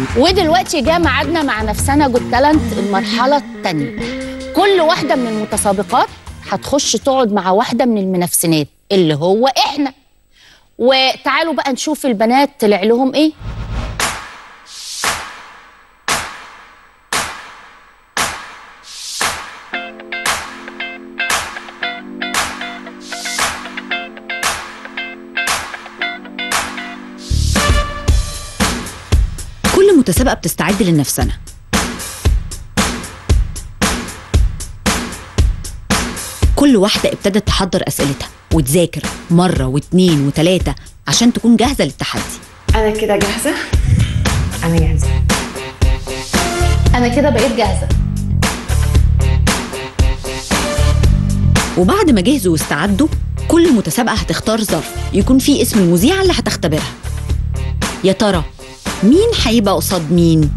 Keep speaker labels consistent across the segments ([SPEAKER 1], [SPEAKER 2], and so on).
[SPEAKER 1] ودلوقتي جاء ميعادنا مع نفسنا جود تالنت المرحله الثانيه كل واحده من المتسابقات هتخش تقعد مع واحده من المنافسينات اللي هو احنا وتعالوا بقى نشوف البنات طلع لهم ايه
[SPEAKER 2] كل متسابقة بتستعد للنفسنة كل واحدة ابتدت تحضر أسئلتها وتذاكر مرة واتنين وتلاتة عشان تكون جاهزة للتحدي
[SPEAKER 3] انا كده جاهزه انا جاهزه
[SPEAKER 1] انا كده بقيت جاهزه
[SPEAKER 2] وبعد ما جهزوا واستعدوا كل متسابقة هتختار ظرف يكون فيه اسم المذيعة اللي هتختبرها يا ترى مين هيبقى قصاد مين؟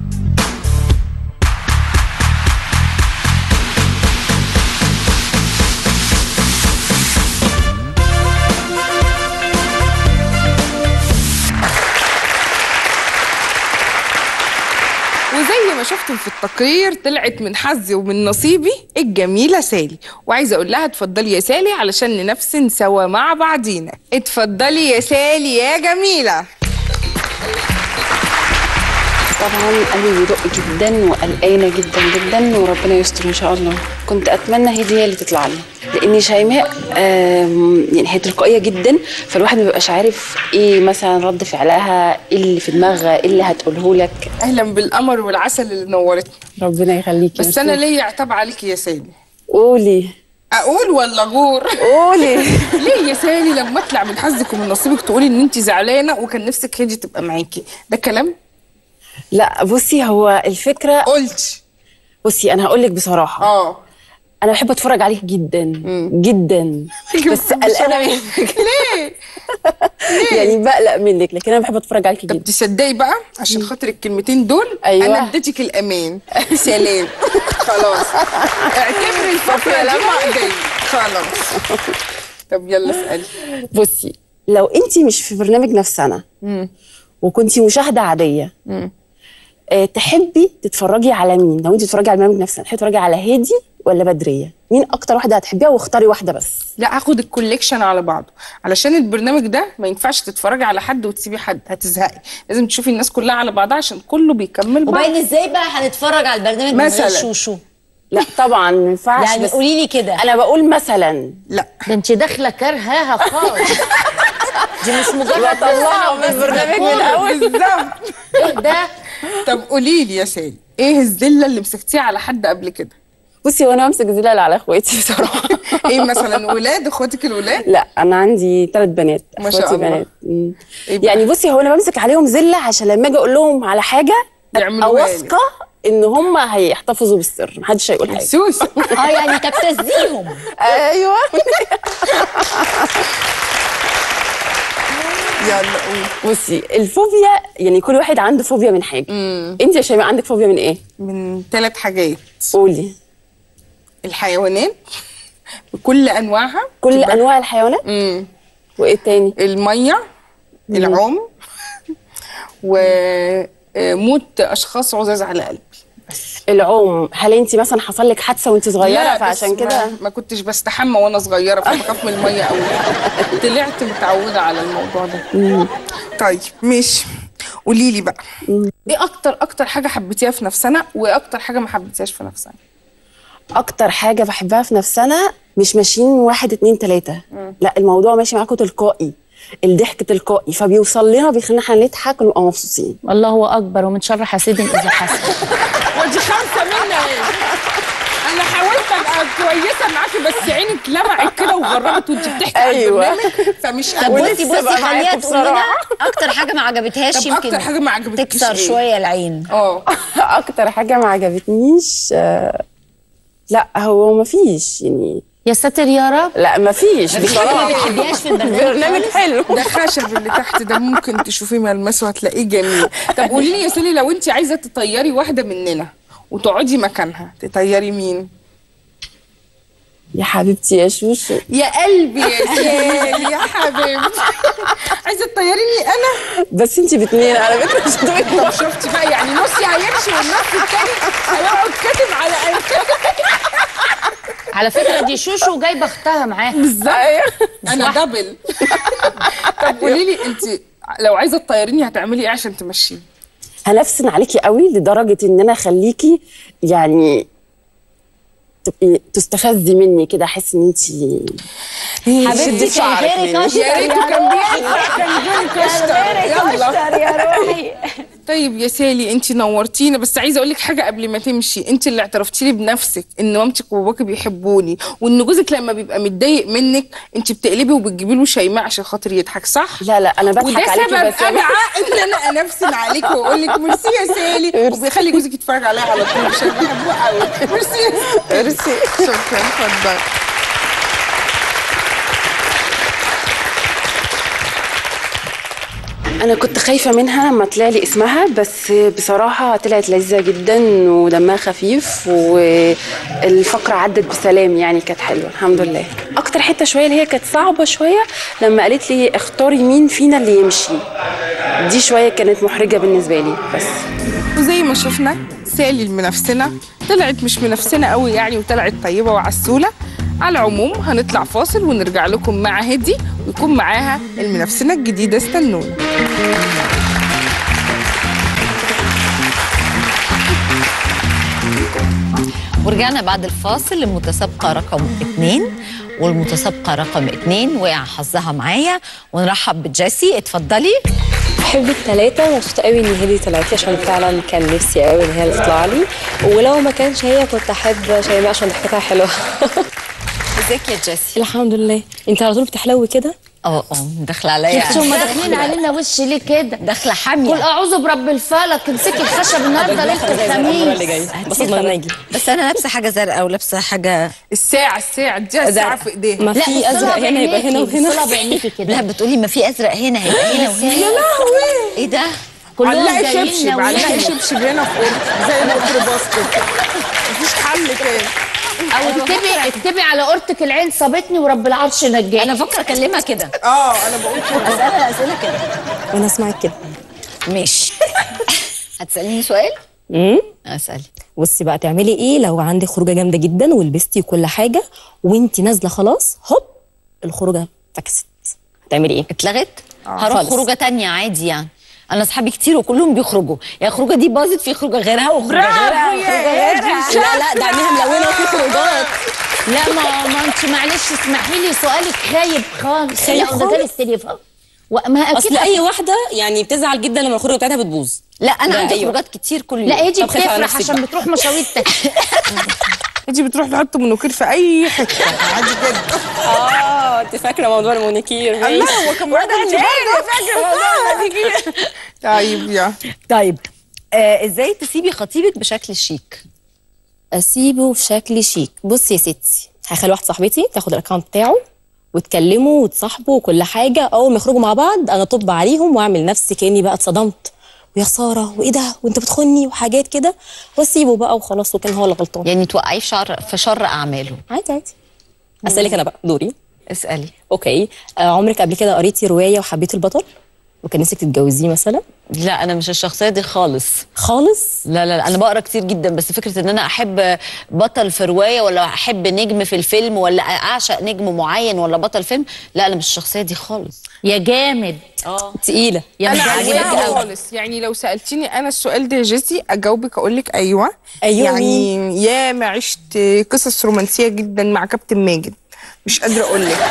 [SPEAKER 4] وزي ما شفتم في التقرير طلعت من حظي ومن نصيبي الجميله سالي وعايزه اقول لها اتفضلي يا سالي علشان ننفسن سوا مع بعضينا اتفضلي يا سالي يا جميله
[SPEAKER 3] طبعا قلبي بيدق جدا وقلقانه جدا جدا وربنا يستر ان شاء الله كنت اتمنى هدي هي اللي تطلع لي لان شيماء آم، يعني هي تلقائيه جدا فالواحد ما بيبقاش عارف ايه مثلا رد فعلها ايه اللي في دماغها ايه اللي هتقوله لك
[SPEAKER 4] اهلا بالقمر والعسل اللي نورتنا
[SPEAKER 3] ربنا يخليكي
[SPEAKER 4] بس انا ليا عتاب عليكي يا سالي
[SPEAKER 3] قولي
[SPEAKER 4] اقول ولا غور
[SPEAKER 3] قولي
[SPEAKER 4] ليه يا سالي لما اطلع من حظك ومن نصيبك تقولي ان انت زعلانه وكان نفسك هدي تبقى معاكي ده كلام
[SPEAKER 3] لا بصي هو الفكره
[SPEAKER 4] قلت
[SPEAKER 3] بصي انا هقول لك بصراحه
[SPEAKER 4] اه
[SPEAKER 3] انا بحب اتفرج عليك جدا جدا بس قلقانه منك
[SPEAKER 4] ليه
[SPEAKER 3] يعني بقلق منك لكن انا بحب اتفرج عليكي
[SPEAKER 4] طب
[SPEAKER 3] جدا
[SPEAKER 4] تصدقي بقى عشان خاطر الكلمتين دول
[SPEAKER 3] أيوة.
[SPEAKER 4] انا اديتك الامان سلام خلاص اعتبري الفقره دي مقضيه خلاص طب يلا اسالي
[SPEAKER 3] بصي لو انت مش في برنامج نفسنا وكنتي مشاهده عاديه آه، تحبي تتفرجي على مين لو انت تتفرجي على برنامج نفسنا تحبي تتفرجي على هادي ولا بدريه مين اكتر واحده هتحبيها واختاري واحده بس
[SPEAKER 4] لا هاخد الكوليكشن على بعضه علشان البرنامج ده ما ينفعش تتفرجي على حد وتسيبي حد هتزهقي لازم تشوفي الناس كلها على بعضها عشان كله بيكمل بعض
[SPEAKER 5] وبعدين ازاي بقى هنتفرج على البرنامج من
[SPEAKER 4] مثلاً.
[SPEAKER 5] غير شوشو
[SPEAKER 3] لا طبعا ما ينفعش
[SPEAKER 5] يعني
[SPEAKER 3] بس
[SPEAKER 5] قولي لي كده
[SPEAKER 3] انا بقول مثلا
[SPEAKER 4] لا
[SPEAKER 1] ده انت داخله كارهاها خالص
[SPEAKER 5] دي مش مجرد
[SPEAKER 3] طلعها من البرنامج من الاول
[SPEAKER 4] بالظبط
[SPEAKER 1] ايه ده
[SPEAKER 4] طب قولي لي يا سالي ايه الذله اللي مسكتيها على حد قبل كده
[SPEAKER 3] بصي وانا بمسك زلال على اخواتي بصراحه
[SPEAKER 4] ايه مثلا ولاد اخواتك الولاد
[SPEAKER 3] لا انا عندي ثلاث بنات
[SPEAKER 4] ما شاء
[SPEAKER 3] اخواتي
[SPEAKER 4] الله.
[SPEAKER 3] بنات مم.
[SPEAKER 4] إيه بقى؟
[SPEAKER 3] يعني بصي هو انا بمسك عليهم زله عشان لما اجي اقول لهم على حاجه ابقى
[SPEAKER 4] يعملوها لي.
[SPEAKER 3] واثقه ان هم هيحتفظوا بالسر محدش هيقول حاجه
[SPEAKER 4] سوس
[SPEAKER 5] اه يعني تبتزيهم
[SPEAKER 3] ايوه
[SPEAKER 4] يلا قولي
[SPEAKER 3] بصي الفوبيا يعني كل واحد عنده فوبيا من حاجه انت يا شيماء عندك فوبيا من ايه
[SPEAKER 4] من ثلاث حاجات
[SPEAKER 3] قولي
[SPEAKER 4] الحيوانات بكل انواعها
[SPEAKER 3] كل
[SPEAKER 4] تبقى-
[SPEAKER 3] انواع الحيوانات
[SPEAKER 4] مم.
[SPEAKER 3] وايه تاني
[SPEAKER 4] الميه العوم وموت اشخاص عزاز على قلبي
[SPEAKER 3] العوم هل انت مثلا حصل لك حادثه وانت صغيره
[SPEAKER 4] لا،
[SPEAKER 3] فعشان
[SPEAKER 4] بس
[SPEAKER 3] كده
[SPEAKER 4] ما, ما كنتش بستحمى وانا صغيره فبخاف من الميه قوي طلعت متعوده على الموضوع ده طيب ماشي قولي لي بقى ايه اكتر اكتر حاجه حبيتيها في نفسنا وايه اكتر حاجه ما حبيتيهاش في نفسنا
[SPEAKER 3] اكتر حاجه بحبها في نفسنا مش ماشيين واحد اتنين تلاته لا الموضوع ماشي معاكم تلقائي الضحك تلقائي فبيوصل لنا بيخلينا احنا نضحك ونبقى مبسوطين
[SPEAKER 1] الله اكبر ومن شر حاسد اذا حسد
[SPEAKER 4] ودي خمسه منا ايه انا حاولت ابقى كويسه معاكي بس عينك لمعت كده وغربت وانت بتحكي عن
[SPEAKER 3] أيوة.
[SPEAKER 4] البرنامج فمش
[SPEAKER 5] طب
[SPEAKER 4] قادرة.
[SPEAKER 5] بصي
[SPEAKER 3] ولسه
[SPEAKER 5] بصي
[SPEAKER 3] بقى
[SPEAKER 5] خليها
[SPEAKER 3] معاكم
[SPEAKER 5] تقول لنا
[SPEAKER 3] بصراحة.
[SPEAKER 5] اكتر حاجه ما عجبتهاش
[SPEAKER 4] طب
[SPEAKER 5] يمكن
[SPEAKER 4] أكتر حاجة ما عجبتكيش
[SPEAKER 5] تكسر
[SPEAKER 4] إيه؟
[SPEAKER 5] شويه العين
[SPEAKER 4] اه
[SPEAKER 3] اكتر حاجه ما عجبتنيش آه، لا هو ما فيش يعني
[SPEAKER 1] يا ساتر يا رب
[SPEAKER 3] لا ما فيش
[SPEAKER 5] ما
[SPEAKER 3] بصراحه
[SPEAKER 5] بتحبيهاش في البرنامج
[SPEAKER 3] برنامج حلو
[SPEAKER 4] ده خشب اللي تحت ده ممكن تشوفيه ملمسه هتلاقيه جميل طب قولي لي يا سالي لو انت عايزه تطيري واحده مننا وتقعدي مكانها تطيري مين
[SPEAKER 3] يا حبيبتي يا شوشو
[SPEAKER 4] يا قلبي يا سيل يا حبيبتي عايزه تطيريني انا
[SPEAKER 3] بس انت باتنين على فكره مش هتبقي
[SPEAKER 4] طب شفتي بقى يعني نصي هيمشي والنص التاني هيقعد كاتب على انفاسه
[SPEAKER 1] على فكره دي شوشو جايبه اختها معاها
[SPEAKER 4] بالظبط انا دبل طب قولي لي انت لو عايزه تطيريني هتعملي ايه عشان تمشيني
[SPEAKER 3] هنفسن عليكي قوي لدرجه ان انا اخليكي يعني تبقي تستفزي مني كده احس ان انت
[SPEAKER 5] حبيبتي كان غيرك اشطر
[SPEAKER 4] يا ريته كان بيحصل كان غيرك اشطر يلا
[SPEAKER 5] اشطر يا روحي
[SPEAKER 4] طيب يا سالي انت نورتينا بس عايزه اقول لك حاجه قبل ما تمشي انت اللي اعترفتي لي بنفسك ان مامتك وباباكي بيحبوني وان جوزك لما بيبقى متضايق منك انت بتقلبي وبتجيبي له شيماء عشان خاطر يضحك صح
[SPEAKER 3] لا لا انا بضحك
[SPEAKER 4] وده
[SPEAKER 3] عليكي
[SPEAKER 4] سبب
[SPEAKER 3] بس أنا-
[SPEAKER 4] ادعى ان انا انفسن عليك واقول لك ميرسي يا سالي وبيخلي جوزك يتفرج عليها على طول عشان بحبه قوي ميرسي يا سالي
[SPEAKER 3] ميرسي
[SPEAKER 4] شكرا اتفضل
[SPEAKER 3] انا كنت خايفه منها لما طلع لي اسمها بس بصراحه طلعت لذيذه جدا ودمها خفيف والفقره عدت بسلام يعني كانت حلوه الحمد لله اكتر حته شويه اللي هي كانت صعبه شويه لما قالت لي اختاري مين فينا اللي يمشي دي شويه كانت محرجه بالنسبه لي بس
[SPEAKER 4] وزي ما شفنا سالي المنافسنة طلعت مش منافسنة قوي يعني وطلعت طيبة وعسولة على العموم هنطلع فاصل ونرجع لكم مع هدي ويكون معاها المنافسنة الجديدة استنونا
[SPEAKER 5] ورجعنا بعد الفاصل للمتسابقة رقم اتنين والمتسابقة رقم اتنين وقع حظها معايا ونرحب بجيسي اتفضلي
[SPEAKER 6] بحب التلاتة مبسوطة قوي ان هدي طلعت لي عشان فعلا كان نفسي قوي ان هي اللي تطلع لي ولو ما كانش هي كنت احب شيماء عشان ضحكتها حلوة
[SPEAKER 5] ازيك يا جيسي
[SPEAKER 6] الحمد لله انت على طول بتحلوي كده
[SPEAKER 5] اه اه داخلة عليا
[SPEAKER 1] شفتوا هما داخلين علينا وش ليه كده
[SPEAKER 5] داخلة
[SPEAKER 1] قل
[SPEAKER 5] حامية
[SPEAKER 1] اعوذ برب الفلق امسكي الخشب النهارده ليله الخميس
[SPEAKER 6] بس ما نجي
[SPEAKER 5] بس انا لابسة حاجة زرقاء ولابسة حاجة
[SPEAKER 4] الساعة الساعة اديها الساعة في ايديها
[SPEAKER 6] ما في ازرق هنا يبقى هنا وهنا
[SPEAKER 1] بصلها بعينيكي
[SPEAKER 5] لا
[SPEAKER 1] كده
[SPEAKER 5] بتقولي ما في ازرق هنا هيبقى هنا وهنا
[SPEAKER 4] يا لهوي
[SPEAKER 5] ايه ده
[SPEAKER 1] كلهم
[SPEAKER 4] علقي
[SPEAKER 1] جايين
[SPEAKER 4] شبشب
[SPEAKER 1] ناويين.
[SPEAKER 4] علقي شبشب هنا في قرط زي القطر باسكت مفيش حل تاني
[SPEAKER 1] او اكتبي اكتبي على قرطك العين صابتني ورب العرش نجاني
[SPEAKER 5] انا فاكرة اكلمها كده
[SPEAKER 4] اه انا بقول كده
[SPEAKER 5] اسألها اسئلة كده
[SPEAKER 6] وانا اسمعك كده
[SPEAKER 5] ماشي هتسأليني سؤال؟
[SPEAKER 6] امم
[SPEAKER 5] اسألي
[SPEAKER 6] بصي بقى تعملي ايه لو عندك خروجه جامده جدا ولبستي كل حاجه وانت نازله خلاص هوب الخروجه فكست هتعملي ايه
[SPEAKER 5] اتلغت هروح
[SPEAKER 6] خالص.
[SPEAKER 5] خروجه تانية عادي يعني انا اصحابي كتير وكلهم بيخرجوا يا الخروجه دي باظت في خروجه غيرها وخروجه غيرها وخروجه غيرها
[SPEAKER 6] لا لا ده عينيها ملونه وفي خروجات
[SPEAKER 1] لا ما ما انت معلش اسمحي لي سؤالك خايب خالص
[SPEAKER 6] خايب
[SPEAKER 1] لا ده
[SPEAKER 6] خالص؟
[SPEAKER 1] جالي التليفون وما اكيد
[SPEAKER 6] اصل اي واحده يعني بتزعل جدا لما الخروجه بتاعتها بتبوظ
[SPEAKER 5] لا انا
[SPEAKER 6] لا،
[SPEAKER 5] عندي
[SPEAKER 6] أيوة.
[SPEAKER 5] خروجات كتير كل يوم
[SPEAKER 1] لا هي دي
[SPEAKER 6] طب خايفة على
[SPEAKER 1] بتفرح
[SPEAKER 6] نفسك
[SPEAKER 1] عشان
[SPEAKER 6] بقى.
[SPEAKER 1] بتروح مشاوير تانية
[SPEAKER 4] انت بتروح تحط منوكير في اي حته عادي جدا
[SPEAKER 6] اه انت فاكره موضوع المونيكير
[SPEAKER 4] الله هو كان معاك انت فاكره طيب يا
[SPEAKER 5] طيب آه ازاي تسيبي خطيبك بشكل شيك
[SPEAKER 6] اسيبه بشكل شيك بصي يا ستي هخلي واحده صاحبتي تاخد الاكونت بتاعه وتكلموا وتصاحبوا وكل حاجه اول ما يخرجوا مع بعض انا طب عليهم واعمل نفسي كاني بقى اتصدمت ويا خساره وايه ده وانت بتخني وحاجات كده واسيبه بقى وخلاص وكان هو اللي غلطان
[SPEAKER 5] يعني توقعيه في شر في شر اعماله
[SPEAKER 6] عادي عادي اسالك انا بقى دوري
[SPEAKER 5] اسالي
[SPEAKER 6] اوكي آه عمرك قبل كده قريتي روايه وحبيتي البطل وكان نفسك تتجوزيه مثلا
[SPEAKER 5] لا انا مش الشخصيه دي خالص
[SPEAKER 6] خالص
[SPEAKER 5] لا لا لا انا بقرا كتير جدا بس فكره ان انا احب بطل في روايه ولا احب نجم في الفيلم ولا اعشق نجم معين ولا بطل فيلم لا انا مش الشخصيه دي خالص
[SPEAKER 1] يا جامد
[SPEAKER 6] تقيله
[SPEAKER 1] يا
[SPEAKER 4] انا
[SPEAKER 1] مزعجة
[SPEAKER 4] عاجبني
[SPEAKER 1] قوي.
[SPEAKER 4] خالص يعني لو سالتيني انا السؤال ده يا جيسي اجاوبك اقول لك ايوه
[SPEAKER 6] أيوة
[SPEAKER 4] يعني ياما عشت قصص رومانسيه جدا مع كابتن ماجد مش قادره اقول لك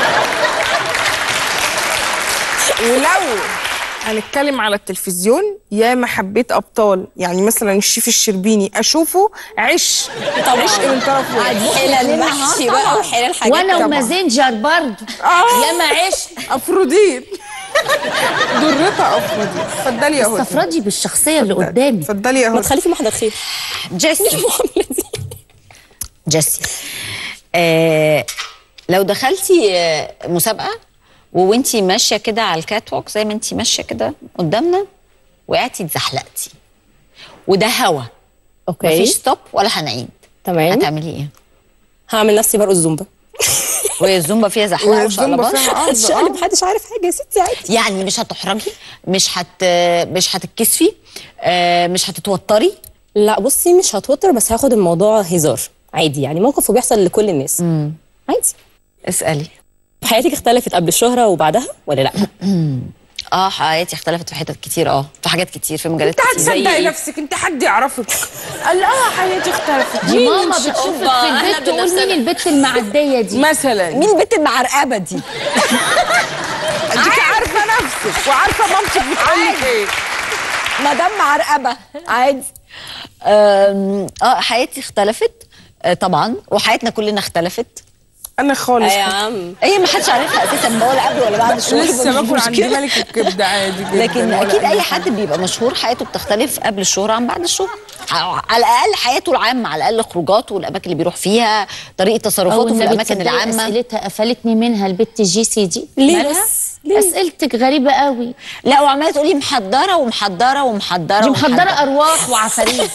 [SPEAKER 4] ولو هنتكلم على التلفزيون ياما حبيت ابطال يعني مثلا الشيف الشربيني اشوفه عش عشق من طرف واحد
[SPEAKER 6] حلال المحشي بقى وحلال حاجات
[SPEAKER 1] وانا
[SPEAKER 6] طبعاً.
[SPEAKER 1] ومازنجر برضه
[SPEAKER 4] آه.
[SPEAKER 1] ياما عشت
[SPEAKER 4] افروديت درتها افروديت اتفضلي يا هدى
[SPEAKER 1] استفردي بالشخصيه اللي قدامي
[SPEAKER 4] اتفضلي يا
[SPEAKER 6] ما
[SPEAKER 4] هدى
[SPEAKER 6] تخلي في محضر خير
[SPEAKER 5] جيسي
[SPEAKER 6] المعامله دي
[SPEAKER 5] جيسي آه لو دخلتي آه مسابقه وانتي ماشيه كده على الكات ووك زي ما انتي ماشيه كده قدامنا وقعتي اتزحلقتي وده هوا
[SPEAKER 6] اوكي
[SPEAKER 5] مفيش ستوب ولا هنعيد
[SPEAKER 6] تمام
[SPEAKER 5] هتعملي ايه؟
[SPEAKER 6] هعمل نفسي برقص زومبا
[SPEAKER 5] وهي الزومبا فيها زحلقه
[SPEAKER 4] والزومبا
[SPEAKER 5] وشقلبات
[SPEAKER 4] فيها عرض
[SPEAKER 6] الشقلب
[SPEAKER 4] آه.
[SPEAKER 6] محدش عارف حاجه يا ستي عادي
[SPEAKER 5] يعني مش هتحرجي مش هت مش هتتكسفي آه، مش هتتوتري
[SPEAKER 6] لا بصي مش هتوتر بس هاخد الموضوع هزار عادي يعني موقف وبيحصل لكل الناس عادي
[SPEAKER 5] اسالي
[SPEAKER 6] حياتك اختلفت قبل الشهره وبعدها ولا لا
[SPEAKER 5] اه حياتي اختلفت في حتت كتير اه في حاجات كتير في مجالات
[SPEAKER 4] انت
[SPEAKER 5] كتير
[SPEAKER 4] هتصدقي نفسك انت حد يعرفك قال اه حياتي اختلفت
[SPEAKER 1] دي
[SPEAKER 4] مين
[SPEAKER 1] ماما
[SPEAKER 4] إن شاء
[SPEAKER 1] بتشوفك
[SPEAKER 4] الله؟
[SPEAKER 1] في
[SPEAKER 5] أهلا
[SPEAKER 1] البيت تقول
[SPEAKER 5] بنفسنا.
[SPEAKER 1] مين البت المعديه دي
[SPEAKER 4] مثلا
[SPEAKER 5] مين البنت المعرقبه دي
[SPEAKER 4] اديكي عارفه نفسك وعارفه مامتك بتقول لك ايه
[SPEAKER 5] مدام معرقبه عادي آم، اه حياتي اختلفت آه، طبعا وحياتنا كلنا اختلفت
[SPEAKER 4] انا خالص
[SPEAKER 6] يا عم
[SPEAKER 5] هي ما حدش عارفها اساسا ده ولا قبل ولا بعد الشغل
[SPEAKER 4] لسه
[SPEAKER 5] مش
[SPEAKER 4] باكل عند
[SPEAKER 5] مشكلة.
[SPEAKER 4] ملك الكبده عادي جدا
[SPEAKER 5] لكن
[SPEAKER 4] ولا
[SPEAKER 5] اكيد اي
[SPEAKER 4] حاجة.
[SPEAKER 5] حد بيبقى مشهور حياته بتختلف قبل الشهرة عن بعد الشهرة على الاقل حياته العامه على الاقل خروجاته والاماكن اللي بيروح فيها طريقه تصرفاته في الاماكن العامه
[SPEAKER 1] اسئلتها قفلتني منها البت جيسي دي
[SPEAKER 6] ليه
[SPEAKER 1] مالها؟
[SPEAKER 6] بس؟ ليه؟
[SPEAKER 1] اسئلتك غريبه قوي
[SPEAKER 5] لا وعماله تقولي محضره ومحضره ومحضره
[SPEAKER 1] دي
[SPEAKER 5] ومحضرة.
[SPEAKER 1] محضره ارواح وعفاريت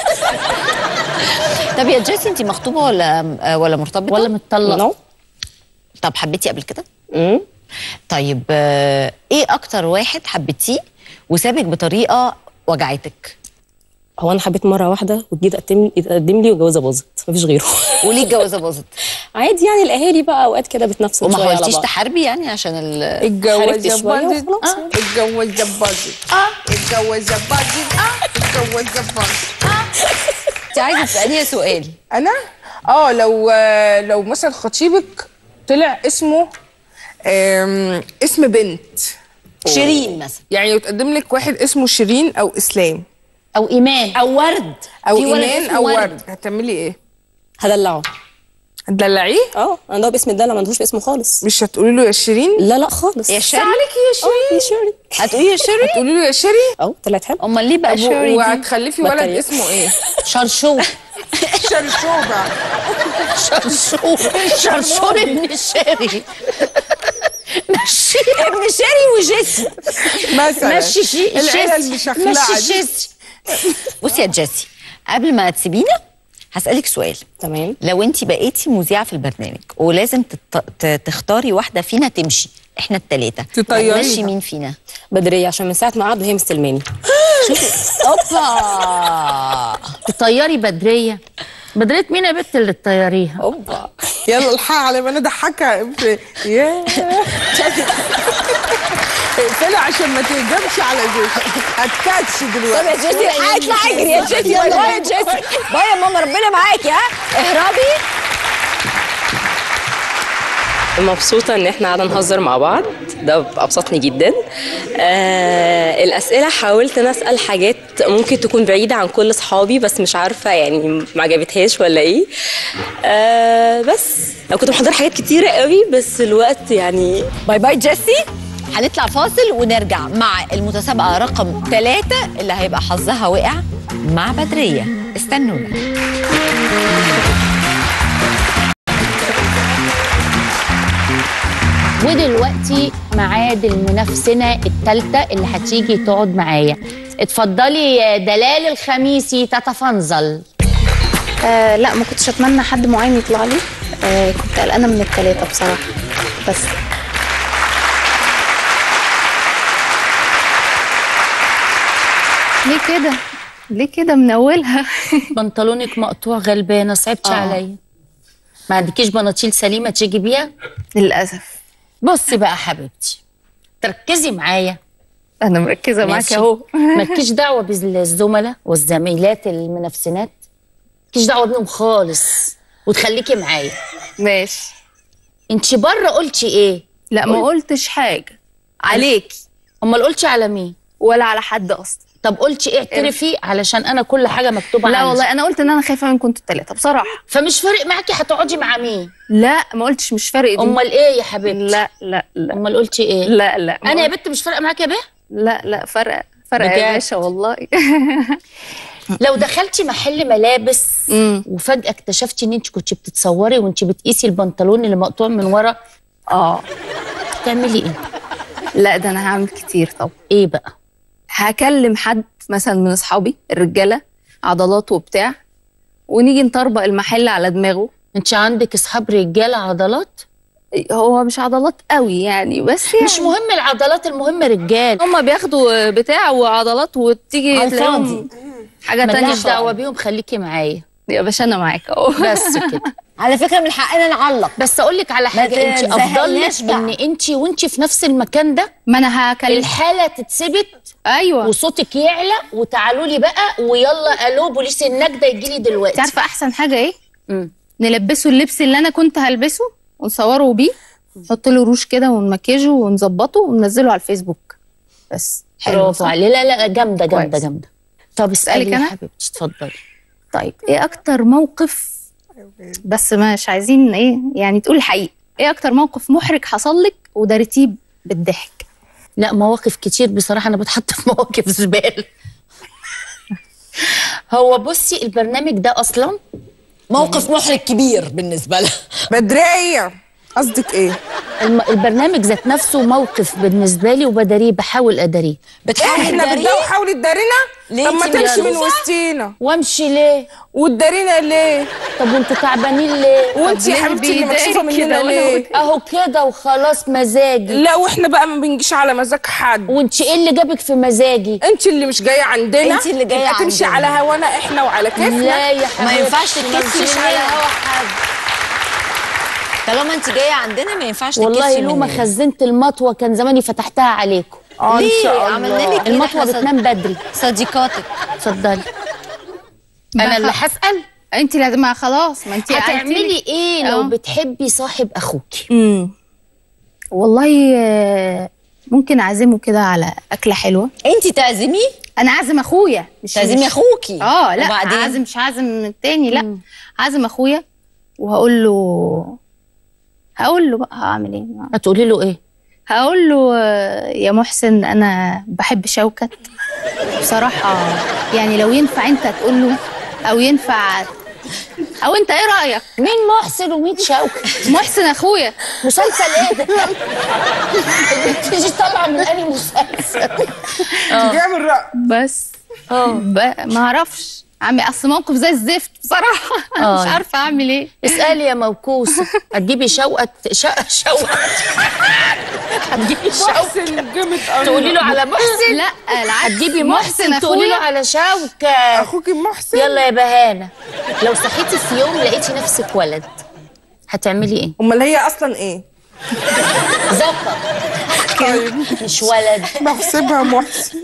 [SPEAKER 5] طب يا جيسي انت مخطوبه ولا ولا مرتبطه
[SPEAKER 1] ولا متطلقه
[SPEAKER 6] نو
[SPEAKER 5] طب حبيتي قبل كده
[SPEAKER 6] مم.
[SPEAKER 5] طيب آه، ايه اكتر واحد حبيتيه وسابك بطريقه وجعتك
[SPEAKER 6] هو انا حبيت مره واحده وجيت تقدم يتقدم لي والجوازه باظت مفيش غيره
[SPEAKER 5] وليه الجوازه باظت
[SPEAKER 6] عادي يعني الاهالي بقى اوقات كده بتنافسوا
[SPEAKER 5] وما
[SPEAKER 6] شويه على
[SPEAKER 5] حاولتيش
[SPEAKER 6] بعض
[SPEAKER 5] تحاربي يعني عشان ال
[SPEAKER 4] الجوازه
[SPEAKER 6] حاربت شوية
[SPEAKER 4] باظت
[SPEAKER 6] وخلاص.
[SPEAKER 4] اه الجوازه باظت اه الجوازه باظت اه الجوازه باظت
[SPEAKER 5] انت عايزه تساليها سؤال
[SPEAKER 4] انا اه لو لو مثلا خطيبك طلع اسمه آم، اسم بنت
[SPEAKER 5] شيرين مثلا
[SPEAKER 4] يعني يتقدم لك واحد اسمه شيرين او اسلام
[SPEAKER 1] او ايمان
[SPEAKER 5] او ورد
[SPEAKER 4] او
[SPEAKER 5] في ولد
[SPEAKER 4] ايمان
[SPEAKER 5] اسمه
[SPEAKER 4] او ورد هتعملي ايه
[SPEAKER 6] هدلعه
[SPEAKER 4] هتدلعيه
[SPEAKER 6] اه انا ده باسم الدلع ما عندهوش باسمه خالص
[SPEAKER 4] مش هتقولي له يا شيرين
[SPEAKER 6] لا لا خالص
[SPEAKER 5] يا شيرين
[SPEAKER 4] عليكي يا شيرين
[SPEAKER 6] يا شيرين
[SPEAKER 5] هتقولي يا شيرين
[SPEAKER 4] هتقولي له يا شيرين
[SPEAKER 6] اه طلعت حلو
[SPEAKER 5] امال ليه بقى شيرين دي؟
[SPEAKER 4] وهتخلفي ولد
[SPEAKER 6] بطارية.
[SPEAKER 4] اسمه ايه
[SPEAKER 1] شرشور
[SPEAKER 4] شرشوبه
[SPEAKER 1] شرشور شرشور ابن الشاري مشي
[SPEAKER 5] ابن شيري وجيسي
[SPEAKER 4] مثلا
[SPEAKER 1] مشي شي
[SPEAKER 4] العيله
[SPEAKER 1] الشيس.
[SPEAKER 4] المشخلعه
[SPEAKER 1] مشي
[SPEAKER 4] دي
[SPEAKER 1] الشيس.
[SPEAKER 5] بصي يا جيسي قبل ما تسيبينا هسألك سؤال
[SPEAKER 6] تمام
[SPEAKER 5] لو انت بقيتي مذيعة في البرنامج ولازم تت... ت- تختاري واحدة فينا تمشي احنا التلاتة
[SPEAKER 4] تطيريها.
[SPEAKER 5] هتمشي مين فينا
[SPEAKER 6] بدريه عشان من ساعه ما قعدوا هي مستلماني
[SPEAKER 5] اوبا
[SPEAKER 1] تطيري بدريه بدريه مين يا بت اللي تطيريها
[SPEAKER 6] اوبا
[SPEAKER 4] يلا الحق على ما انا اضحكها يا اقفلها عشان ما تهجمش على جوزك هتكاتش
[SPEAKER 5] طب
[SPEAKER 4] دلوقتي
[SPEAKER 5] يا جيسي اطلع اجري يا جيسي باي باي يا جيسي باي يا ماما ربنا معاكي ها اهربي
[SPEAKER 6] مبسوطة إن إحنا قاعدة نهزر مع بعض ده أبسطني جدا آه الأسئلة حاولت أنا أسأل حاجات ممكن تكون بعيدة عن كل أصحابي بس مش عارفة يعني ما عجبتهاش ولا إيه آه بس أنا كنت محضرة حاجات كتيرة قوي بس الوقت يعني
[SPEAKER 5] باي باي جيسي هنطلع فاصل ونرجع مع المتسابقة رقم ثلاثة اللي هيبقى حظها وقع مع بدرية استنونا
[SPEAKER 1] ودلوقتي ميعاد المنافسنه الثالثه اللي هتيجي تقعد معايا اتفضلي يا دلال الخميسي تتفنزل
[SPEAKER 3] آه لا ما كنتش اتمنى حد معين يطلع لي آه كنت قلقانه من الثلاثه بصراحه بس ليه كده ليه كده من اولها
[SPEAKER 1] بنطلونك مقطوع غلبانه صعبتش
[SPEAKER 3] آه.
[SPEAKER 1] عليا ما عندكيش بناطيل سليمه تيجي بيها
[SPEAKER 3] للاسف
[SPEAKER 1] بصي بقى حبيبتي تركزي معايا
[SPEAKER 3] انا مركزه معاك
[SPEAKER 1] ماشي.
[SPEAKER 3] اهو
[SPEAKER 1] مالكيش دعوه بالزملاء والزميلات المنافسينات مالكيش دعوه بيهم خالص وتخليكي معايا
[SPEAKER 3] ماشي
[SPEAKER 1] انت بره قلتي ايه
[SPEAKER 3] لا ما قلتش حاجه عليكي
[SPEAKER 1] امال قلتي على مين
[SPEAKER 3] ولا على حد اصلا
[SPEAKER 1] طب قلتي ايه اعترفي علشان انا كل حاجه مكتوبه
[SPEAKER 3] لا
[SPEAKER 1] عندي.
[SPEAKER 3] والله انا قلت ان انا خايفه منكم انتوا الثلاثه بصراحه
[SPEAKER 1] فمش فارق معاكي هتقعدي مع مين
[SPEAKER 3] لا ما قلتش مش فارق دي
[SPEAKER 1] امال ايه يا حبيبتي
[SPEAKER 3] لا لا لا
[SPEAKER 1] امال قلتي ايه
[SPEAKER 3] لا لا ما
[SPEAKER 1] انا يا
[SPEAKER 3] قلت-
[SPEAKER 1] بنت مش فارقه معاكي يا بيه
[SPEAKER 3] لا لا فرق فرق
[SPEAKER 1] بجد؟
[SPEAKER 3] يا باشا والله
[SPEAKER 1] لو دخلتي محل ملابس
[SPEAKER 3] مم.
[SPEAKER 1] وفجاه اكتشفتي ان انت كنتي بتتصوري وانت بتقيسي البنطلون اللي مقطوع من ورا
[SPEAKER 3] اه
[SPEAKER 1] تعملي ايه
[SPEAKER 3] لا ده انا هعمل كتير طبعا
[SPEAKER 1] ايه بقى
[SPEAKER 3] هكلم حد مثلا من اصحابي الرجاله عضلات وبتاع ونيجي نطربق المحل على دماغه
[SPEAKER 1] انت عندك اصحاب رجاله عضلات
[SPEAKER 7] هو مش عضلات قوي يعني بس يعني
[SPEAKER 1] مش مهم العضلات المهم رجال
[SPEAKER 7] هما بياخدوا بتاع وعضلات وتيجي
[SPEAKER 5] على
[SPEAKER 7] تلاقيهم حاجه تانية
[SPEAKER 1] ماليش
[SPEAKER 7] خالص.
[SPEAKER 1] دعوه بيهم خليكي معايا
[SPEAKER 7] يا باشا انا معاك اهو
[SPEAKER 1] بس كده
[SPEAKER 5] على فكره من حقنا نعلق
[SPEAKER 1] بس اقول لك على حاجه انت افضل
[SPEAKER 5] تزهقناش
[SPEAKER 1] لك
[SPEAKER 5] بقى.
[SPEAKER 1] ان انت وانت في نفس المكان ده
[SPEAKER 7] ما انا هكلم
[SPEAKER 1] الحاله تتثبت
[SPEAKER 7] ايوه
[SPEAKER 1] وصوتك يعلى وتعالوا لي بقى ويلا الو بوليس النجده يجي لي دلوقتي
[SPEAKER 7] انت عارفه احسن حاجه ايه
[SPEAKER 1] مم.
[SPEAKER 7] نلبسه اللبس اللي انا كنت هلبسه ونصوره بيه نحط له روش كده ونمكيجه ونظبطه وننزله على الفيسبوك بس حلو
[SPEAKER 1] برافو
[SPEAKER 7] صح؟
[SPEAKER 1] عليه لا لا جامده جامده
[SPEAKER 7] كويس.
[SPEAKER 1] جامده طب اسالي
[SPEAKER 7] أسألك
[SPEAKER 1] يا
[SPEAKER 7] أنا؟
[SPEAKER 1] حبيبتي اتفضلي
[SPEAKER 7] طيب ايه اكتر موقف بس مش عايزين ايه يعني تقول الحقيقه ايه اكتر موقف محرج حصل لك ودارتيه بالضحك
[SPEAKER 1] لا مواقف كتير بصراحه انا بتحط في مواقف زباله هو بصي البرنامج ده اصلا
[SPEAKER 5] موقف محرج كبير بالنسبه لها
[SPEAKER 4] بدرية قصدك ايه؟
[SPEAKER 1] الم- البرنامج ذات نفسه موقف بالنسبه لي وبداريه بحاول اداريه
[SPEAKER 5] بتحاول
[SPEAKER 4] احنا
[SPEAKER 5] تداريه؟
[SPEAKER 4] بدنا حاولي تدارينا
[SPEAKER 5] ليه
[SPEAKER 4] طب ما
[SPEAKER 5] انتي
[SPEAKER 4] تمشي من
[SPEAKER 5] مكسوفة؟
[SPEAKER 4] وسطينا
[SPEAKER 1] وامشي ليه
[SPEAKER 4] وتدارينا ليه؟
[SPEAKER 1] طب وانتوا تعبانين ليه
[SPEAKER 4] وانت يا
[SPEAKER 7] ليه
[SPEAKER 4] حبيبتي اللي
[SPEAKER 7] بيضايقك
[SPEAKER 4] مكسوفه مننا
[SPEAKER 7] كده وأنا
[SPEAKER 4] ليه؟
[SPEAKER 1] اهو كده وخلاص مزاجي
[SPEAKER 4] لا واحنا بقى ما بنجيش على مزاج حد
[SPEAKER 1] وانت ايه اللي جابك في مزاجي
[SPEAKER 4] انت اللي مش جايه عندنا
[SPEAKER 5] انت اللي جاية
[SPEAKER 4] يبقى تمشي
[SPEAKER 5] عندنا.
[SPEAKER 4] على هوانا احنا وعلى كيفنا
[SPEAKER 1] لا يا حبيبتي
[SPEAKER 5] ما ينفعش
[SPEAKER 1] ما
[SPEAKER 5] تكسي
[SPEAKER 1] تمشيش
[SPEAKER 5] مننا.
[SPEAKER 1] على هوا حد
[SPEAKER 5] طالما انت جايه عندنا ما ينفعش تكسي
[SPEAKER 1] والله لو ما
[SPEAKER 5] مننا.
[SPEAKER 1] خزنت المطوه كان زماني فتحتها عليكم
[SPEAKER 4] اه ان
[SPEAKER 5] ليه
[SPEAKER 4] شاء
[SPEAKER 5] عملنا
[SPEAKER 4] الله
[SPEAKER 5] لك كده
[SPEAKER 1] المطوه
[SPEAKER 5] احنا صد-
[SPEAKER 1] بتنام بدري
[SPEAKER 5] صديقاتك
[SPEAKER 1] اتفضلي انا اللي هسال
[SPEAKER 7] انت لازم ما خلاص ما انت
[SPEAKER 1] هتعملي ايه لو
[SPEAKER 7] اه.
[SPEAKER 1] بتحبي صاحب اخوكي
[SPEAKER 7] امم والله آه، ممكن اعزمه كده على اكله حلوه
[SPEAKER 5] انت تعزميه
[SPEAKER 7] انا عازم اخويا مش
[SPEAKER 5] تعزمي
[SPEAKER 7] مش-
[SPEAKER 5] اخوكي
[SPEAKER 7] اه لا
[SPEAKER 5] وبعدين
[SPEAKER 7] عازم مش عازم التاني لا عازم اخويا وهقول له هقول له بقى هعمل ايه
[SPEAKER 1] هتقولي له ايه
[SPEAKER 7] هقول له آه، يا محسن انا بحب شوكت بصراحه يعني لو ينفع انت تقول له او ينفع او انت ايه رايك
[SPEAKER 1] مين محسن ومين شوقي
[SPEAKER 7] محسن اخويا
[SPEAKER 1] مسلسل ايه ده تيجي طالعه من انهي مسلسل
[SPEAKER 4] جايه من الرأي
[SPEAKER 7] بس ب- ما اعرفش عمي اصل موقف زي الزفت بصراحه
[SPEAKER 1] آه.
[SPEAKER 7] مش عارفه اعمل ايه
[SPEAKER 1] اسالي يا موكوسه هتجيبي شوقه شقه شوقه هتجيبي شوقه
[SPEAKER 4] محسن جامد قوي
[SPEAKER 1] تقولي له على محسن
[SPEAKER 7] لا العكس
[SPEAKER 1] هتجيبي محسن تقولي له
[SPEAKER 7] اخويا
[SPEAKER 1] على شوكه
[SPEAKER 4] اخوكي محسن
[SPEAKER 1] يلا يا بهانه لو صحيتي في يوم لقيتي نفسك ولد هتعملي ايه
[SPEAKER 4] امال هي اصلا ايه؟
[SPEAKER 1] ذكر مش ولد
[SPEAKER 4] بحسبها محسن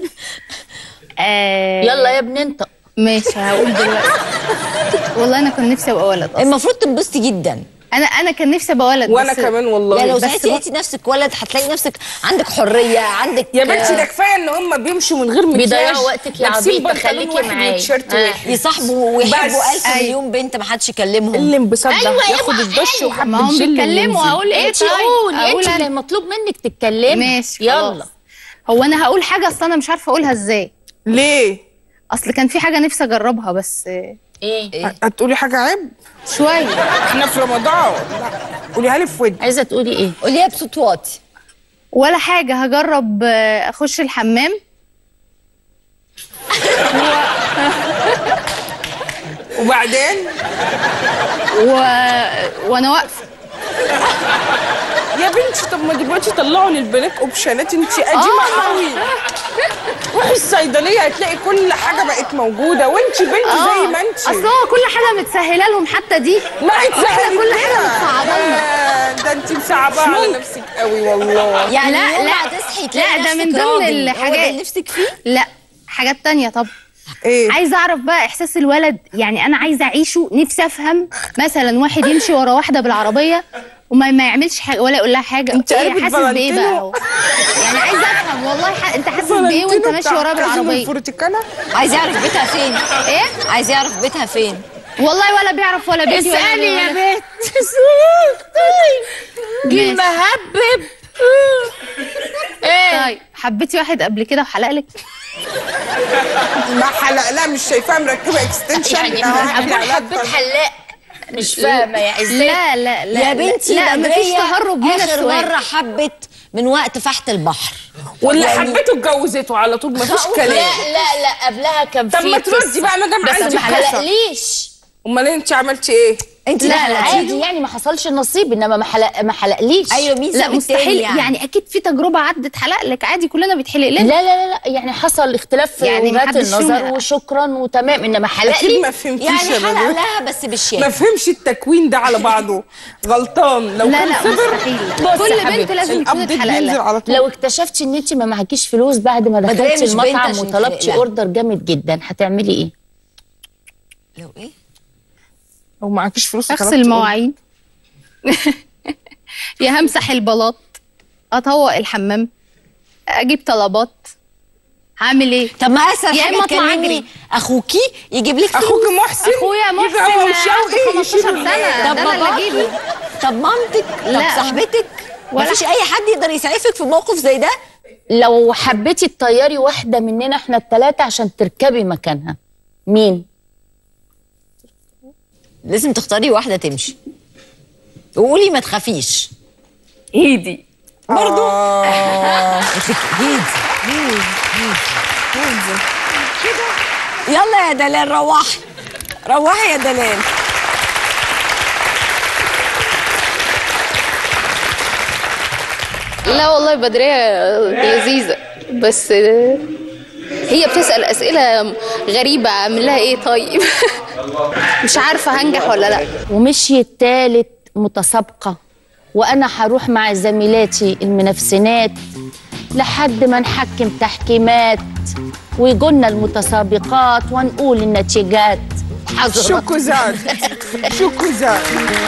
[SPEAKER 7] آه
[SPEAKER 1] يلا يا ابني انت
[SPEAKER 7] ماشي هقول دلوقتي والله انا كان نفسي ابقى ولد اصلا
[SPEAKER 5] المفروض تنبسطي جدا
[SPEAKER 7] انا انا كان نفسي ابقى ولد
[SPEAKER 4] وانا
[SPEAKER 7] بس
[SPEAKER 4] كمان والله
[SPEAKER 5] يعني لو
[SPEAKER 7] بس
[SPEAKER 5] صحيتي
[SPEAKER 7] بقى-
[SPEAKER 5] لقيتي نفسك ولد هتلاقي نفسك عندك حريه عندك
[SPEAKER 4] يا بنتي ده كفايه ان هم بيمشوا من غير مكياج
[SPEAKER 1] بيضيعوا وقتك يا
[SPEAKER 4] لابسين
[SPEAKER 1] عبيطة،
[SPEAKER 4] بنطلون
[SPEAKER 1] خليكي
[SPEAKER 4] واحد
[SPEAKER 1] معايا.
[SPEAKER 4] وتيشيرت
[SPEAKER 1] آه.
[SPEAKER 4] واحد
[SPEAKER 5] يصاحبوا ويحبوا
[SPEAKER 4] بس.
[SPEAKER 5] ألف
[SPEAKER 7] أيوة.
[SPEAKER 5] مليون بنت ما حدش يكلمهم
[SPEAKER 4] اللي انبساط ده
[SPEAKER 1] أيوة،
[SPEAKER 4] ياخد
[SPEAKER 1] أيوة،
[SPEAKER 4] الدش
[SPEAKER 1] أيوة.
[SPEAKER 4] وحب
[SPEAKER 7] ما هم
[SPEAKER 4] الجل
[SPEAKER 7] بيتكلموا
[SPEAKER 4] وينزل.
[SPEAKER 7] اقول ايه
[SPEAKER 1] انت
[SPEAKER 7] طيب
[SPEAKER 1] قولي
[SPEAKER 7] اقول
[SPEAKER 1] انت اللي
[SPEAKER 7] أنا.
[SPEAKER 1] مطلوب منك تتكلمي
[SPEAKER 7] ماشي
[SPEAKER 1] يلا
[SPEAKER 7] خلاص. هو انا هقول حاجه اصل انا مش عارفه اقولها ازاي
[SPEAKER 4] ليه؟
[SPEAKER 7] اصل كان في حاجه نفسي اجربها بس آه،
[SPEAKER 1] ايه
[SPEAKER 4] هتقولي حاجه عيب؟
[SPEAKER 7] شويه
[SPEAKER 4] احنا في رمضان قوليها لي في ودني
[SPEAKER 1] عايزه تقولي ايه
[SPEAKER 5] قوليها بصوت واطي
[SPEAKER 7] ولا حاجه هجرب آه، اخش الحمام
[SPEAKER 4] وبعدين
[SPEAKER 7] و... وانا واقفه
[SPEAKER 4] يا بنتي طب ما دلوقتي طلعوا للبنات اوبشنات انت قديمه قوي روحي الصيدليه هتلاقي كل حاجه بقت موجوده وانت بنت زي ما انت
[SPEAKER 7] اصل هو كل حاجه متسهله لهم حتى دي
[SPEAKER 4] ما انت
[SPEAKER 7] واحنا كل حاجه متصعبه لنا
[SPEAKER 4] آه، ده انت مصعبه على نفسك قوي والله
[SPEAKER 5] يعني
[SPEAKER 7] لا،
[SPEAKER 5] يوم
[SPEAKER 7] لا.
[SPEAKER 5] ما هتصحي تلاقي
[SPEAKER 7] لا، ده
[SPEAKER 5] نفسك
[SPEAKER 7] من ضمن
[SPEAKER 5] راجل. هو ده
[SPEAKER 7] الحاجات.
[SPEAKER 5] اللي نفسك فيه
[SPEAKER 7] لا حاجات تانية طب
[SPEAKER 4] ايه
[SPEAKER 7] عايزه اعرف بقى احساس الولد يعني انا عايزه اعيشه نفسي افهم مثلا واحد يمشي ورا واحده بالعربيه وما ما يعملش حاجه ولا يقول لها حاجه
[SPEAKER 4] انت
[SPEAKER 7] ايه
[SPEAKER 4] قلبك
[SPEAKER 7] حاسس بايه
[SPEAKER 4] فالنتينو؟
[SPEAKER 7] بقى هو؟ يعني عايزه افهم والله ح... انت حاسس بايه وانت ماشي وراه بالعربيه
[SPEAKER 4] الفورتيكالا
[SPEAKER 5] عايز يعرف بيتها فين
[SPEAKER 7] ايه
[SPEAKER 5] عايز يعرف بيتها فين
[SPEAKER 7] والله ولا بيعرف ولا بيتي ولا
[SPEAKER 1] اسالي يا
[SPEAKER 7] ولا-
[SPEAKER 1] بنت اسالي
[SPEAKER 7] ماشي.
[SPEAKER 1] المهبب ايه
[SPEAKER 7] طيب حبيتي واحد قبل كده وحلق لك
[SPEAKER 4] ما حلق لا مش شايفاها مركبه اكستنشن
[SPEAKER 1] يعني اكون حبيت حلاق مش فاهمه يا ازاي
[SPEAKER 7] لا لا لا
[SPEAKER 5] يا بنتي
[SPEAKER 7] لا مفيش
[SPEAKER 5] بدرية
[SPEAKER 7] تهرب من
[SPEAKER 5] اخر
[SPEAKER 7] السؤال
[SPEAKER 5] مره حبت من وقت فحت البحر
[SPEAKER 4] واللي حبيته اتجوزته على طول مفيش
[SPEAKER 1] لا
[SPEAKER 4] كلام
[SPEAKER 1] لا لا قبلها كان
[SPEAKER 4] طب
[SPEAKER 1] في
[SPEAKER 4] ما تردي
[SPEAKER 1] قصة.
[SPEAKER 4] بقى ما جمع
[SPEAKER 1] بس
[SPEAKER 4] عندي
[SPEAKER 1] ما
[SPEAKER 4] قصة.
[SPEAKER 1] حلقليش
[SPEAKER 4] امال انت عملتي ايه
[SPEAKER 5] انت
[SPEAKER 1] لا
[SPEAKER 5] داخلة
[SPEAKER 1] عادي
[SPEAKER 5] تيجي؟
[SPEAKER 1] يعني ما حصلش نصيب انما ما حلق ما حلقليش
[SPEAKER 5] ايوه مين
[SPEAKER 7] لا
[SPEAKER 5] ساب التاني
[SPEAKER 7] مستحيل
[SPEAKER 5] يعني,
[SPEAKER 7] يعني. اكيد في تجربه عدت حلق لك عادي كلنا بيتحلق
[SPEAKER 1] لا
[SPEAKER 7] لنا
[SPEAKER 1] لا لا لا يعني حصل اختلاف في
[SPEAKER 7] يعني
[SPEAKER 1] وجهات
[SPEAKER 7] محدش فينا
[SPEAKER 1] النظر
[SPEAKER 7] لا.
[SPEAKER 1] وشكرا وتمام انما حلق
[SPEAKER 4] اكيد
[SPEAKER 1] لي
[SPEAKER 4] ما فهمتيش
[SPEAKER 5] يعني
[SPEAKER 4] يا
[SPEAKER 5] حلق
[SPEAKER 4] بدر
[SPEAKER 5] لها بس
[SPEAKER 4] ما
[SPEAKER 5] بالشياكه
[SPEAKER 4] فهمش التكوين ده على بعضه غلطان لو
[SPEAKER 7] لا
[SPEAKER 4] كان
[SPEAKER 7] لا
[SPEAKER 4] صبر
[SPEAKER 7] مستحيل
[SPEAKER 1] بص
[SPEAKER 7] كل
[SPEAKER 1] يا
[SPEAKER 7] بنت
[SPEAKER 1] حبيبتي،
[SPEAKER 7] لازم يكون
[SPEAKER 4] الابديت
[SPEAKER 7] اتحلق
[SPEAKER 4] بينزل
[SPEAKER 7] لها
[SPEAKER 4] على طول
[SPEAKER 1] لو اكتشفتي ان انت ما معكيش فلوس بعد ما
[SPEAKER 5] بدرية
[SPEAKER 1] دخلتي
[SPEAKER 5] مش بنت
[SPEAKER 1] المطعم
[SPEAKER 5] عشان
[SPEAKER 1] وطلبتي
[SPEAKER 5] تحلق لها.
[SPEAKER 1] اوردر جامد جدا هتعملي ايه
[SPEAKER 5] لو ايه
[SPEAKER 4] لو معكيش فلوس
[SPEAKER 7] اغسل
[SPEAKER 4] وطلبت
[SPEAKER 7] المواعين يا همسح البلاط اطوق الحمام اجيب طلبات هعمل ايه
[SPEAKER 5] طب ما اسهل
[SPEAKER 7] يا
[SPEAKER 5] حاجه
[SPEAKER 7] إما أطلع
[SPEAKER 5] تكلمي
[SPEAKER 7] أجري.
[SPEAKER 5] اخوكي يجيب لك
[SPEAKER 4] اخوك محسن
[SPEAKER 7] اخويا
[SPEAKER 4] يجي
[SPEAKER 7] محسن
[SPEAKER 4] هو
[SPEAKER 7] عنده
[SPEAKER 4] وشوقي
[SPEAKER 7] 15
[SPEAKER 4] يشيلوا
[SPEAKER 7] سنه
[SPEAKER 5] طب
[SPEAKER 7] ده انا اللي
[SPEAKER 5] باباكي؟
[SPEAKER 7] اجيبه
[SPEAKER 5] طب مامتك طب
[SPEAKER 7] لا.
[SPEAKER 5] صاحبتك
[SPEAKER 7] ولا
[SPEAKER 5] مفيش اي حد يقدر يسعفك في موقف زي ده
[SPEAKER 1] لو حبيتي تطيري واحده مننا احنا الثلاثه عشان تركبي مكانها مين
[SPEAKER 5] لازم تختاري واحده تمشي وقولي ما تخافيش
[SPEAKER 7] ايدي
[SPEAKER 5] برضو
[SPEAKER 4] آه.
[SPEAKER 5] هيدي يلا يا دلال روحي روحي يا دلال
[SPEAKER 7] لا والله بدرية لذيذة بس هي بتسأل أسئلة غريبة أعمل لها إيه طيب مش عارفة هنجح ولا لأ
[SPEAKER 1] ومشيت تالت متسابقه وانا هروح مع زميلاتي المنافسينات لحد ما نحكم تحكيمات ويجونا المتسابقات ونقول النتيجات حضرتك
[SPEAKER 4] شكو زاد شكو زاد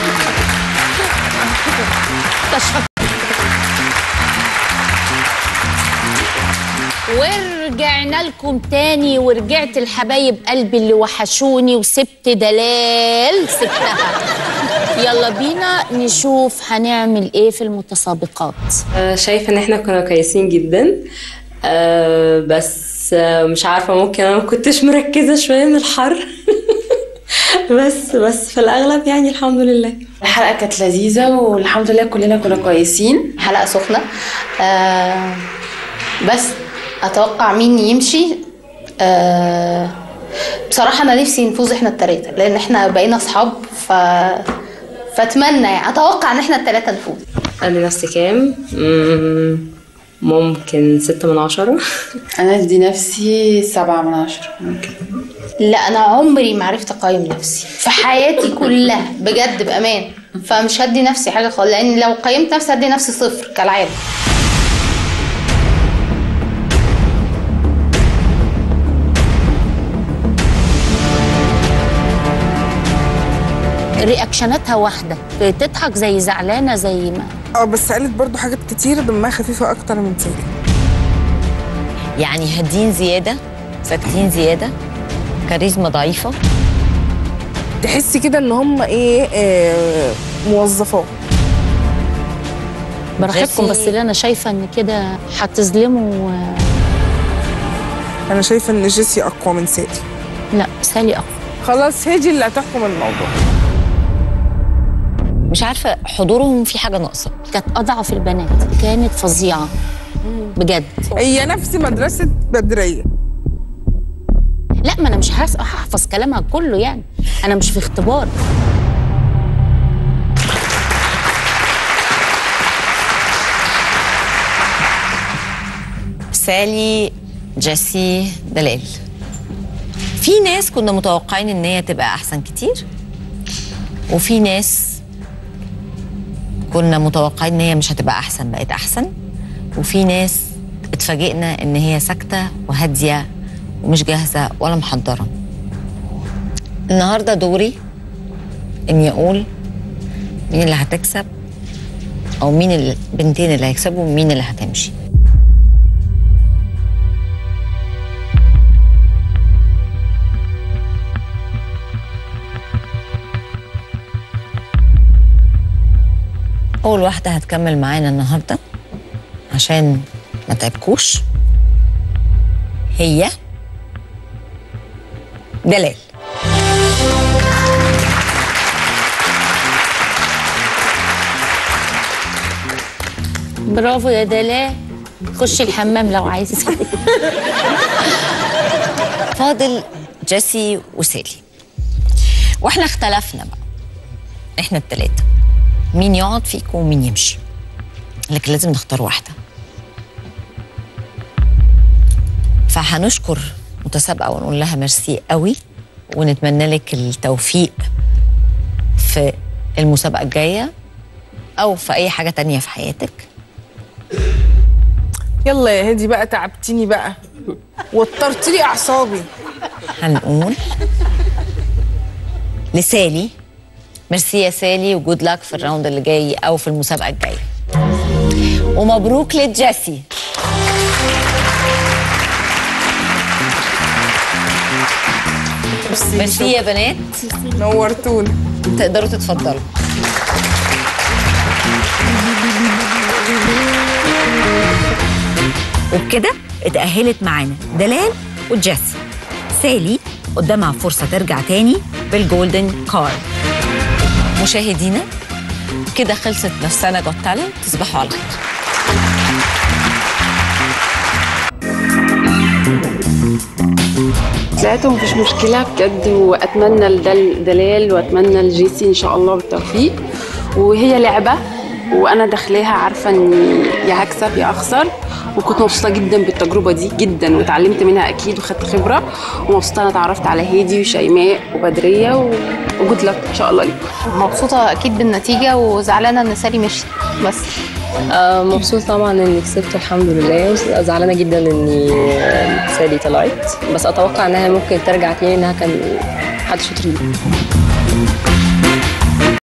[SPEAKER 1] ورجعنا لكم تاني ورجعت الحبايب قلبي اللي وحشوني وسبت دلال سبتها يلا بينا نشوف هنعمل ايه في المتسابقات
[SPEAKER 8] آه، شايفة ان احنا كنا كويسين جدا آه، بس آه، مش عارفة ممكن انا ما كنتش مركزة شوية من الحر بس بس في الاغلب يعني الحمد لله
[SPEAKER 3] الحلقه كانت لذيذه والحمد لله كلنا كنا كويسين
[SPEAKER 7] حلقة سخنة آه بس أتوقع مين يمشي آه بصراحة أنا نفسي نفوز إحنا التلاتة لأن إحنا بقينا أصحاب ف فأتمنى يعني أتوقع إن إحنا التلاتة نفوز
[SPEAKER 8] ادي نفسي كام مم، ممكن ستة من عشرة
[SPEAKER 3] انا ادي نفسي سبعة من عشرة ممكن
[SPEAKER 7] لا أنا عمري ما عرفت أقيم نفسي في حياتي كلها بجد بأمان فمش هدي نفسي حاجة خالص لأن لو قيمت نفسي هدي نفسي صفر كالعادة
[SPEAKER 1] رياكشناتها واحده تضحك زي زعلانه زي ما
[SPEAKER 4] اه بس قالت برضو حاجات كتير دمها خفيفه اكتر من سالي
[SPEAKER 5] يعني هادين زياده ساكتين زياده كاريزما ضعيفه
[SPEAKER 4] تحسي كده ان هم ايه آه موظفات
[SPEAKER 1] براحتكم
[SPEAKER 5] جيسي-
[SPEAKER 1] بس اللي انا شايفه ان كده هتظلموا
[SPEAKER 4] انا شايفه ان جيسي اقوى من سالي
[SPEAKER 1] لا سالي اقوى
[SPEAKER 4] خلاص هي دي اللي هتحكم الموضوع
[SPEAKER 5] مش عارفه حضورهم في حاجه ناقصه
[SPEAKER 1] كانت اضعف البنات كانت فظيعه بجد
[SPEAKER 4] هي نفس مدرسه بدريه
[SPEAKER 1] لا ما انا مش هس- هحفظ كلامها كله يعني انا مش في اختبار
[SPEAKER 5] سالي جيسي دلال في ناس كنا متوقعين ان هي تبقى احسن كتير وفي ناس كنا متوقعين ان هي مش هتبقى احسن بقت احسن وفي ناس اتفاجئنا ان هي ساكته وهاديه ومش جاهزه ولا محضره النهارده دوري اني اقول مين اللي هتكسب او مين البنتين اللي هيكسبوا ومين اللي هتمشي أول واحدة هتكمل معانا النهاردة عشان ما تعبكوش هي دلال
[SPEAKER 1] برافو يا دلال خشي الحمام لو عايزه
[SPEAKER 5] فاضل جيسي وسالي واحنا اختلفنا بقى احنا التلاتة مين يقعد فيكم ومين يمشي لكن لازم نختار واحدة فهنشكر متسابقة ونقول لها ميرسي قوي ونتمنى لك التوفيق في المسابقة الجاية أو في أي حاجة تانية في حياتك
[SPEAKER 4] يلا يا هادي بقى تعبتيني بقى وترت لي اعصابي
[SPEAKER 5] هنقول لسالي ميرسي يا سالي وجود لك في الراوند اللي جاي او في المسابقه الجايه ومبروك لجيسي ميرسي يا بنات
[SPEAKER 4] نورتونا
[SPEAKER 5] تقدروا تتفضلوا وبكده اتأهلت معانا دلال وجيسي سالي قدامها فرصة ترجع تاني بالجولدن كارد مشاهدينا كده خلصت نفسنا جوت تالنت تصبحوا على خير
[SPEAKER 3] طلعتوا مفيش مشكلة بجد وأتمنى لدل دلال وأتمنى لجيسي إن شاء الله بالتوفيق وهي لعبة وأنا داخلاها عارفة إني يا هكسب يا أخسر وكنت مبسوطة جدا بالتجربة دي جدا واتعلمت منها أكيد وخدت خبرة ومبسوطة أنا اتعرفت على هادي وشيماء وبدرية و... وجود لك إن شاء الله ليكم
[SPEAKER 7] مبسوطه اكيد بالنتيجه وزعلانه ان سالي مشي بس
[SPEAKER 8] آه مبسوط طبعا اني كسبت الحمد لله وزعلانه جدا اني آه، سالي طلعت بس اتوقع انها ممكن ترجع تاني انها كان حد شاطر جدا